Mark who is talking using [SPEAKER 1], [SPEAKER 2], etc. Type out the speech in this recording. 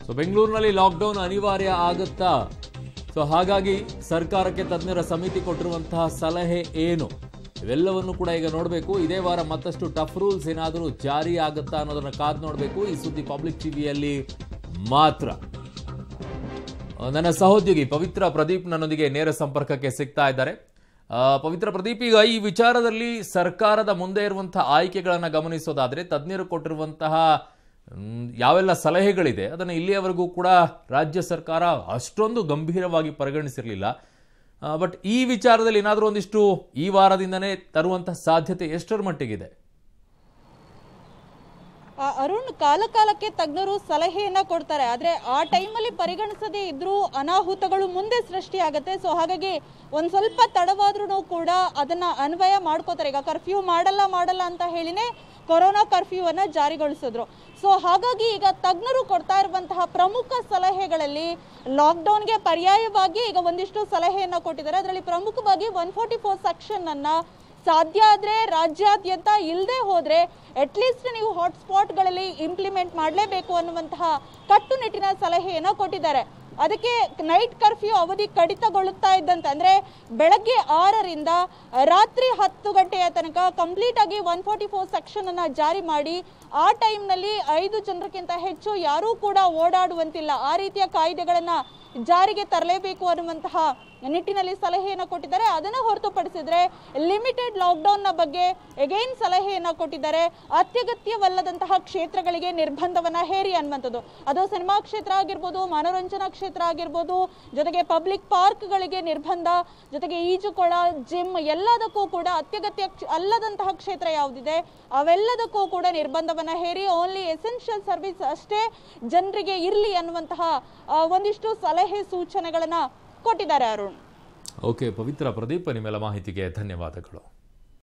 [SPEAKER 1] so ಬೆಂಗಳೂರಿನಲ್ಲಿ lockdown ಅನಿವಾರ್ಯ ಆಗುತ್ತಾ ಸೊ ಹಾಗಾಗಿ ಸರ್ಕಾರಕ್ಕೆ ತಜ್ಞರ ಸಮಿತಿ ಕೊಟ್ಟಿರುವಂತಹ ಸಲಹೆ ಏನು ಇವೆಲ್ಲವನ್ನು ಕೂಡ ಈಗ ನೋಡಬೇಕು ಇದೇ ವಾರ ಮತ್ತಷ್ಟು ಟಫ್ ರೂಲ್ಸ್ ಏನಾದರೂ ಜಾರಿ ಆಗುತ್ತಾ ಅನ್ನೋದನ್ನ ಕಾದು ನೋಡಬೇಕು ಈ ಸುದ್ದಿ ಪಬ್ಲಿಕ್ ಟಿವಿಯಲ್ಲಿ ಮಾತ್ರ ನನ್ನ ಸಹೋದ್ಯೋಗಿ ಪವಿತ್ರ ಪ್ರದೀಪ್ ನನ್ನೊಂದಿಗೆ ನೇರ ಸಂಪರ್ಕಕ್ಕೆ ಸಿಗ್ತಾ ಇದ್ದಾರೆ ಆ, ಪವಿತ್ರ ಪ್ರದೀಪ್ ಈಗ ಈ ವಿಚಾರದಲ್ಲಿ ಸರ್ಕಾರದ ಮುಂದೆ ಇರುವಂತಹ ಆಯ್ಕೆಗಳನ್ನು ಗಮನಿಸೋದಾದ್ರೆ ತಜ್ಞರು ಕೊಟ್ಟಿರುವಂತಹ ಮ್, ಯಾವೆಲ್ಲ ಸಲಹೆಗಳಿದೆ ಅದನ್ನು ಇಲ್ಲಿಯವರೆಗೂ ಕೂಡ ರಾಜ್ಯ ಸರ್ಕಾರ ಅಷ್ಟೊಂದು ಗಂಭೀರವಾಗಿ ಪರಿಗಣಿಸಿರಲಿಲ್ಲ ಬಟ್ ಈ ವಿಚಾರದಲ್ಲಿ ಏನಾದರೂ ಒಂದಿಷ್ಟು ಈ ವಾರದಿಂದನೇ ತರುವಂತಹ ಸಾಧ್ಯತೆ ಎಷ್ಟರ ಮಟ್ಟಿಗಿದೆ
[SPEAKER 2] ಆ, ಅರುಣ್ ಕಾಲ ಕಾಲಕ್ಕೆ ತಜ್ಞರು ಸಲಹೆಯನ್ನ ಕೊಡ್ತಾರೆ ಆದ್ರೆ ಆ ಟೈಮಲ್ಲಿ ಪರಿಗಣಿಸದೇ ಇದ್ರೂ ಅನಾಹುತಗಳು ಮುಂದೆ ಸೃಷ್ಟಿಯಾಗತ್ತೆ ಸೊ ಹಾಗಾಗಿ ಒಂದ್ ಸ್ವಲ್ಪ ತಡವಾದ್ರೂ ಕೂಡ ಅದನ್ನ ಅನ್ವಯ ಮಾಡ್ಕೋತಾರೆ ಈಗ ಕರ್ಫ್ಯೂ ಮಾಡಲ್ಲ ಮಾಡಲ್ಲ ಅಂತ ಹೇಳಿನೇ ಕೊರೋನಾ ಕರ್ಫ್ಯೂ ಅನ್ನ ಜಾರಿಗೊಳಿಸಿದ್ರು ಸೊ ಹಾಗಾಗಿ ಈಗ ತಜ್ಞರು ಕೊಡ್ತಾ ಇರುವಂತಹ ಪ್ರಮುಖ ಸಲಹೆಗಳಲ್ಲಿ ಲಾಕ್ಡೌನ್ಗೆ ಪರ್ಯಾಯವಾಗಿ ಈಗ ಒಂದಿಷ್ಟು ಸಲಹೆಯನ್ನ ಕೊಟ್ಟಿದ್ದಾರೆ ಅದರಲ್ಲಿ ಪ್ರಮುಖವಾಗಿ ಒನ್ ಫೋರ್ಟಿ ಫೋರ್ ಸೆಕ್ಷನ್ ಅನ್ನ ಸಾಧ್ಯ ಆದ್ರೆ ರಾಜ್ಯಾದ್ಯಂತ ಇಲ್ಲದೆ ಹೋದ್ರೆ ಅಟ್ಲೀಸ್ಟ್ ನೀವು ಹಾಟ್ಸ್ಪಾಟ್ಗಳಲ್ಲಿ ಇಂಪ್ಲಿಮೆಂಟ್ ಮಾಡಲೇಬೇಕು ಅನ್ನುವಂತಹ ಕಟ್ಟುನಿಟ್ಟಿನ ಸಲಹೆಯನ್ನ ಕೊಟ್ಟಿದ್ದಾರೆ ಅದಕ್ಕೆ ನೈಟ್ ಕರ್ಫ್ಯೂ ಅವಧಿ ಕಡಿತಗೊಳ್ಳುತ್ತಾ ಇದ್ದಂತೆ ಅಂದ್ರೆ ಬೆಳಗ್ಗೆ ಆರರಿಂದ ರಾತ್ರಿ ಹತ್ತು ಗಂಟೆಯ ತನಕ ಕಂಪ್ಲೀಟ್ ಆಗಿ ಒನ್ ಫೋರ್ಟಿ ಫೋರ್ ಸೆಕ್ಷನ್ ಅನ್ನ ಜಾರಿ ಮಾಡಿ ಆ ಟೈಮ್ನಲ್ಲಿ ಐದು ಜನರಿಗಿಂತ ಹೆಚ್ಚು ಯಾರೂ ಕೂಡ ಓಡಾಡುವಂತಿಲ್ಲ ಆ ರೀತಿಯ ಕಾಯ್ದೆಗಳನ್ನ ಜಾರಿಗೆ ತರಲೇಬೇಕು ಅನ್ನುವಂತಹ ನಿಟ್ಟಿನಲ್ಲಿ ಸಲಹೆಯನ್ನು ಕೊಟ್ಟಿದ್ದಾರೆ ಅದನ್ನ ಹೊರತುಪಡಿಸಿದ್ರೆ ಲಿಮಿಟೆಡ್ ಲಾಕ್ಡೌನ್ ನ ಬಗ್ಗೆ ಎಗೈನ್ ಸಲಹೆಯನ್ನ ಕೊಟ್ಟಿದ್ದಾರೆ ಅತ್ಯಗತ್ಯವಲ್ಲದಂತಹ ಕ್ಷೇತ್ರಗಳಿಗೆ ನಿರ್ಬಂಧವನ್ನ ಹೇರಿ ಅನ್ನುವಂಥದ್ದು ಅದು ಸಿನಿಮಾ ಕ್ಷೇತ್ರ ಆಗಿರ್ಬೋದು ಮನೋರಂಜನಾ ಕ್ಷೇತ್ರ ಆಗಿರ್ಬೋದು ಜೊತೆಗೆ ಪಬ್ಲಿಕ್ ಪಾರ್ಕ್ಗಳಿಗೆ ನಿರ್ಬಂಧ ಜೊತೆಗೆ ಈಜುಕೊಳ ಜಿಮ್ ಎಲ್ಲದಕ್ಕೂ ಕೂಡ ಅತ್ಯಗತ್ಯ ಕ್ಷ- ಅಲ್ಲದಂತಹ ಕ್ಷೇತ್ರ ಯಾವುದಿದೆ ಅವೆಲ್ಲದಕ್ಕೂ ಕೂಡ ನಿರ್ಬಂಧವನ್ನ ಹೇರಿ ಓನ್ಲಿ ಎಸೆನ್ಷಿಯಲ್ ಸರ್ವಿಸ್ ಅಷ್ಟೇ ಜನರಿಗೆ ಇರಲಿ ಅನ್ನುವಂತಹ ಆ, ಒಂದಿಷ್ಟು ಸಲಹೆ ಸೂಚನೆಗಳನ್ನ ಕೊಟ್ಟಿದ್ದಾರೆ ಅರುಣ್
[SPEAKER 1] ಓಕೆ ಪವಿತ್ರ ಪ್ರದೀಪ್ ನಿಮ್ಮೆಲ್ಲ ಮಾಹಿತಿಗೆ ಧನ್ಯವಾದಗಳು